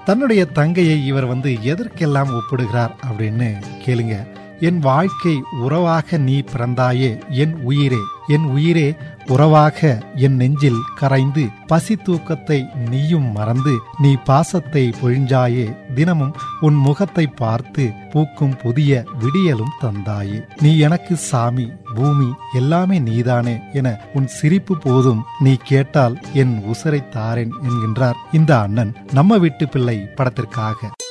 தன்னுடைய தங்கையை இவர் வந்து எதற்கெல்லாம் ஒப்பிடுகிறார் அப்படின்னு கேளுங்க என் வாழ்க்கை உறவாக நீ பிறந்தாயே என் உயிரே என் உயிரே உறவாக என் நெஞ்சில் கரைந்து பசி தூக்கத்தை நீயும் மறந்து நீ பாசத்தை பொழிஞ்சாயே தினமும் உன் முகத்தை பார்த்து பூக்கும் புதிய விடியலும் தந்தாயே நீ எனக்கு சாமி பூமி எல்லாமே நீதானே என உன் சிரிப்பு போதும் நீ கேட்டால் என் உசரை தாரேன் என்கின்றார் இந்த அண்ணன் நம்ம வீட்டு பிள்ளை படத்திற்காக